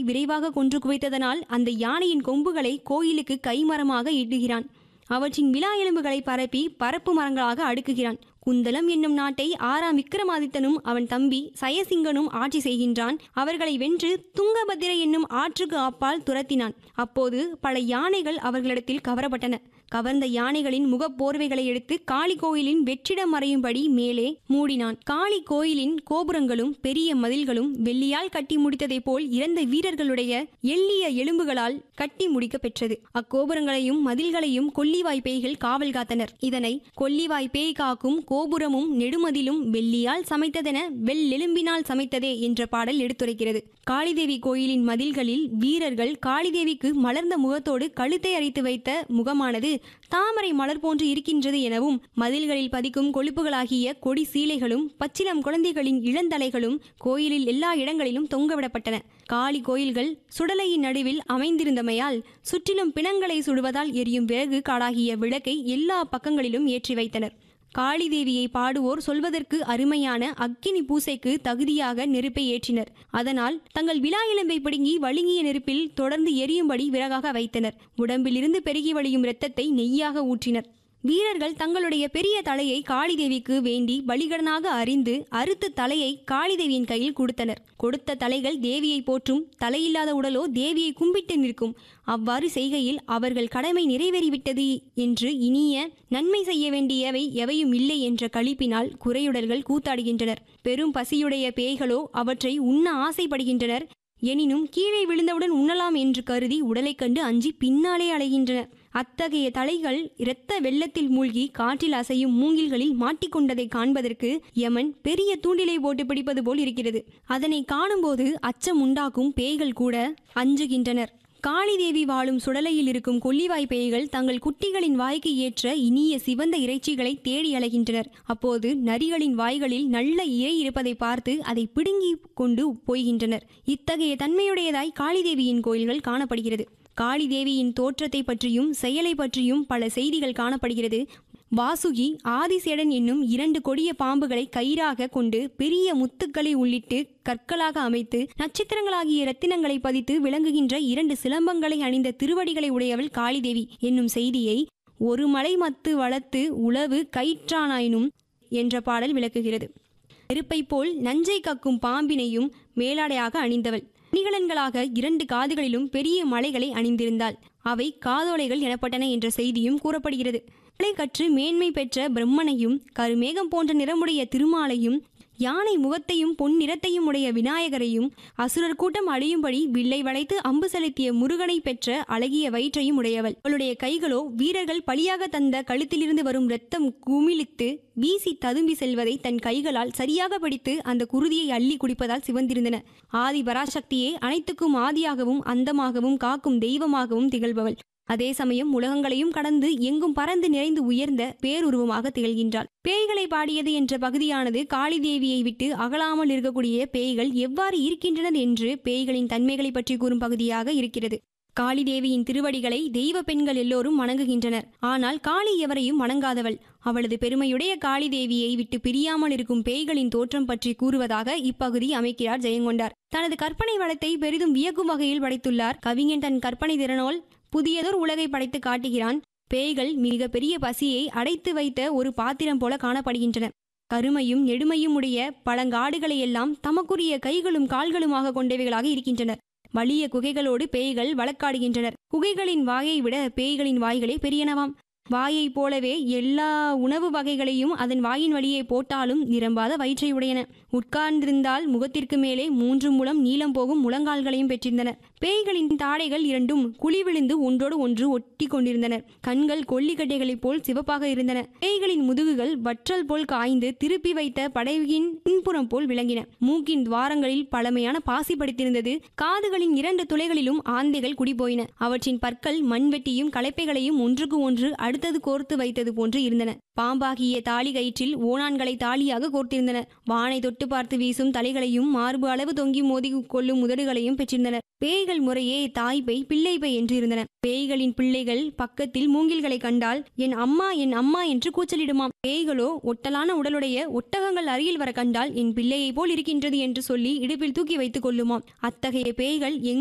விரைவாக கொன்று குவித்ததனால் அந்த யானையின் கொம்புகளை கோயிலுக்கு கைமரமாக இடுகிறான் அவற்றின் விழா எலும்புகளை பரப்பி பரப்பு மரங்களாக அடுக்குகிறான் குந்தலம் என்னும் நாட்டை ஆறாம் விக்ரமாதித்தனும் அவன் தம்பி சயசிங்கனும் ஆட்சி செய்கின்றான் அவர்களை வென்று துங்கபத்திரை என்னும் ஆற்றுக்கு அப்பால் துரத்தினான் அப்போது பல யானைகள் அவர்களிடத்தில் கவரப்பட்டன கவர்ந்த யானைகளின் முகப்போர்வைகளை எடுத்து காளி கோயிலின் வெற்றிடம் மறையும்படி மேலே மூடினான் காளி கோயிலின் கோபுரங்களும் பெரிய மதில்களும் வெள்ளியால் கட்டி முடித்ததைப் போல் இறந்த வீரர்களுடைய எள்ளிய எலும்புகளால் கட்டி முடிக்க பெற்றது அக்கோபுரங்களையும் மதில்களையும் கொல்லிவாய் பேய்கள் காவல் காத்தனர் இதனை கொல்லிவாய் பேய் காக்கும் கோபுரமும் நெடுமதிலும் வெள்ளியால் சமைத்ததென வெள்ளெலும்பினால் சமைத்ததே என்ற பாடல் எடுத்துரைக்கிறது காளிதேவி கோயிலின் மதில்களில் வீரர்கள் காளிதேவிக்கு மலர்ந்த முகத்தோடு கழுத்தை அரைத்து வைத்த முகமானது தாமரை மலர் போன்று இருக்கின்றது எனவும் மதில்களில் பதிக்கும் கொழுப்புகளாகிய கொடி சீலைகளும் பச்சிலம் குழந்தைகளின் இளந்தலைகளும் கோயிலில் எல்லா இடங்களிலும் தொங்கவிடப்பட்டன காளி கோயில்கள் சுடலையின் நடுவில் அமைந்திருந்தமையால் சுற்றிலும் பிணங்களை சுடுவதால் எரியும் விறகு காடாகிய விளக்கை எல்லா பக்கங்களிலும் ஏற்றி வைத்தனர் காளி தேவியை பாடுவோர் சொல்வதற்கு அருமையான அக்கினி பூசைக்கு தகுதியாக நெருப்பை ஏற்றினர் அதனால் தங்கள் விழா எலும்பை பிடுங்கி வழுங்கிய நெருப்பில் தொடர்ந்து எரியும்படி விறகாக வைத்தனர் உடம்பிலிருந்து பெருகி வழியும் இரத்தத்தை நெய்யாக ஊற்றினர் வீரர்கள் தங்களுடைய பெரிய தலையை காளிதேவிக்கு வேண்டி பலிகடனாக அறிந்து அறுத்து தலையை காளிதேவியின் கையில் கொடுத்தனர் கொடுத்த தலைகள் தேவியை போற்றும் தலையில்லாத உடலோ தேவியை கும்பிட்டு நிற்கும் அவ்வாறு செய்கையில் அவர்கள் கடமை நிறைவேறிவிட்டது என்று இனிய நன்மை செய்ய வேண்டியவை எவையும் இல்லை என்ற களிப்பினால் குறையுடல்கள் கூத்தாடுகின்றனர் பெரும் பசியுடைய பேய்களோ அவற்றை உண்ண ஆசைப்படுகின்றனர் எனினும் கீழே விழுந்தவுடன் உண்ணலாம் என்று கருதி உடலைக் கண்டு அஞ்சி பின்னாலே அலைகின்றன அத்தகைய தலைகள் இரத்த வெள்ளத்தில் மூழ்கி காற்றில் அசையும் மூங்கில்களில் மாட்டிக்கொண்டதை காண்பதற்கு யமன் பெரிய தூண்டிலை போட்டு பிடிப்பது போல் இருக்கிறது அதனை காணும்போது அச்சம் உண்டாக்கும் பேய்கள் கூட அஞ்சுகின்றனர் காளிதேவி வாழும் சுடலையில் இருக்கும் கொல்லிவாய் பேய்கள் தங்கள் குட்டிகளின் வாய்க்கு ஏற்ற இனிய சிவந்த இறைச்சிகளை தேடி அலைகின்றனர் அப்போது நரிகளின் வாய்களில் நல்ல இறை இருப்பதை பார்த்து அதை பிடுங்கி கொண்டு போய்கின்றனர் இத்தகைய தன்மையுடையதாய் காளிதேவியின் கோயில்கள் காணப்படுகிறது காளி தேவியின் தோற்றத்தை பற்றியும் செயலை பற்றியும் பல செய்திகள் காணப்படுகிறது வாசுகி ஆதிசேடன் என்னும் இரண்டு கொடிய பாம்புகளை கயிறாக கொண்டு பெரிய முத்துக்களை உள்ளிட்டு கற்களாக அமைத்து நட்சத்திரங்களாகிய ரத்தினங்களை பதித்து விளங்குகின்ற இரண்டு சிலம்பங்களை அணிந்த திருவடிகளை உடையவள் காளிதேவி என்னும் செய்தியை ஒரு மலை மத்து வளர்த்து உளவு கயிற்றானாயினும் என்ற பாடல் விளக்குகிறது நெருப்பை போல் நஞ்சை கக்கும் பாம்பினையும் மேலாடையாக அணிந்தவள் நிகழன்களாக இரண்டு காதுகளிலும் பெரிய மலைகளை அணிந்திருந்தாள் அவை காதோலைகள் எனப்பட்டன என்ற செய்தியும் கூறப்படுகிறது மலை கற்று மேன்மை பெற்ற பிரம்மனையும் கருமேகம் போன்ற நிறமுடைய திருமாலையும் யானை முகத்தையும் பொன் நிறத்தையும் உடைய விநாயகரையும் அசுரர் கூட்டம் அழியும்படி வில்லை வளைத்து அம்பு செலுத்திய முருகனை பெற்ற அழகிய வயிற்றையும் உடையவள் அவளுடைய கைகளோ வீரர்கள் பலியாக தந்த கழுத்திலிருந்து வரும் இரத்தம் குமிழித்து வீசி ததும்பி செல்வதை தன் கைகளால் சரியாக பிடித்து அந்த குருதியை அள்ளி குடிப்பதால் சிவந்திருந்தன ஆதி பராசக்தியே அனைத்துக்கும் ஆதியாகவும் அந்தமாகவும் காக்கும் தெய்வமாகவும் திகழ்பவள் அதே சமயம் உலகங்களையும் கடந்து எங்கும் பறந்து நிறைந்து உயர்ந்த பேருருவமாக திகழ்கின்றாள் பேய்களை பாடியது என்ற பகுதியானது காளி தேவியை விட்டு அகலாமல் இருக்கக்கூடிய பேய்கள் எவ்வாறு இருக்கின்றன என்று பேய்களின் தன்மைகளை பற்றி கூறும் பகுதியாக இருக்கிறது காளி தேவியின் திருவடிகளை தெய்வ பெண்கள் எல்லோரும் வணங்குகின்றனர் ஆனால் காளி எவரையும் வணங்காதவள் அவளது பெருமையுடைய காளி தேவியை விட்டு பிரியாமல் இருக்கும் பேய்களின் தோற்றம் பற்றி கூறுவதாக இப்பகுதி அமைக்கிறார் ஜெயங்கொண்டார் தனது கற்பனை வளத்தை பெரிதும் வியக்கும் வகையில் படைத்துள்ளார் கவிஞன் தன் கற்பனை திறனோல் புதியதொரு உலகை படைத்து காட்டுகிறான் பேய்கள் மிக பெரிய பசியை அடைத்து வைத்த ஒரு பாத்திரம் போல காணப்படுகின்றன கருமையும் நெடுமையும் உடைய பழங்காடுகளை எல்லாம் தமக்குரிய கைகளும் கால்களுமாக கொண்டவைகளாக இருக்கின்றனர் வலிய குகைகளோடு பேய்கள் வழக்காடுகின்றனர் குகைகளின் வாயை விட பேய்களின் வாய்களே பெரியனவாம் வாயைப் போலவே எல்லா உணவு வகைகளையும் அதன் வாயின் வழியே போட்டாலும் நிரம்பாத வயிற்றை உடையன உட்கார்ந்திருந்தால் முகத்திற்கு மேலே மூன்று முழம் நீளம் போகும் முழங்கால்களையும் பெற்றிருந்தன பேய்களின் தாடைகள் இரண்டும் குழி விழுந்து ஒன்றோடு ஒன்று ஒட்டி கொண்டிருந்தன கண்கள் கொல்லிக்கட்டைகளைப் போல் சிவப்பாக இருந்தன பேய்களின் முதுகுகள் வற்றல் போல் காய்ந்து திருப்பி வைத்த படகின் பின்புறம் போல் விளங்கின மூக்கின் துவாரங்களில் பழமையான பாசி படுத்திருந்தது காதுகளின் இரண்டு துளைகளிலும் ஆந்தைகள் குடிபோயின அவற்றின் பற்கள் மண்வெட்டியும் களைப்பைகளையும் ஒன்றுக்கு ஒன்று அடுத்தது கோர்த்து வைத்தது போன்று இருந்தன பாம்பாகிய தாலி கயிற்றில் ஓணான்களை தாலியாக கோர்த்திருந்தன வானை தொட்டு பார்த்து வீசும் தலைகளையும் மார்பு அளவு தொங்கி மோதி கொள்ளும் உதடுகளையும் பெற்றிருந்தனர் பேய்கள் முறையே தாய்பை பிள்ளைப்பை என்று இருந்தன பேய்களின் பிள்ளைகள் பக்கத்தில் மூங்கில்களை கண்டால் என் அம்மா என் அம்மா என்று கூச்சலிடுமாம் பேய்களோ ஒட்டலான உடலுடைய ஒட்டகங்கள் அருகில் வர கண்டால் என் பிள்ளையை போல் இருக்கின்றது என்று சொல்லி இடுப்பில் தூக்கி வைத்துக் கொள்ளுமாம் அத்தகைய பேய்கள் எங்